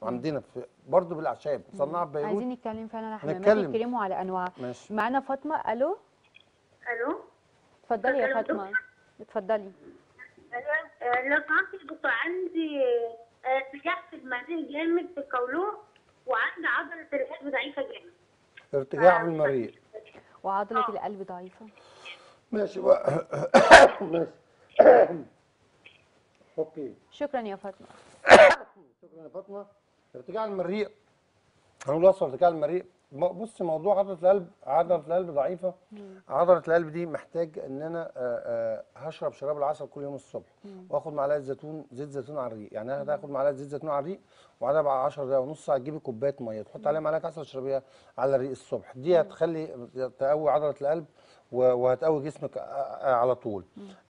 عندنا في برضه بالاعشاب مصنعه في بيروت عايزين نتكلم فعلا على حمامات هنتكلم. الكريم وعلى انواعها ماشي معانا فاطمه الو الو اتفضلي يا ألو، فاطمه اتفضلي الو لو سمحت يا دكتور عندي آه، ارتجاع في المريء جامد في القولون وعندي عضله القلب ضعيفه جامد ارتجاع في المريء وعضله آه. القلب ضعيفه ماشي بقى ماشي اوكي شكرا يا فاطمه شكرا يا فاطمه ارتجاع المريء هنقول اصلا ارتجاع المريء م- بص موضوع عضله القلب عضله القلب ضعيفه عضله القلب دي محتاج ان انا آه، آه، هشرب شراب العسل كل يوم الصبح واخد معلقه زيتون زيت زيتون على الريق يعني انا هاخد معلقه زيت زيتون على الريق وبعدها بعد 10 دقايق ونص ساعه تجيبي كوبايه ميه تحط عليها معلقه عسل تشربيها على الريق الصبح دي هتخلي تقوي عضله القلب و- وهتقوي جسمك آه، آه، على طول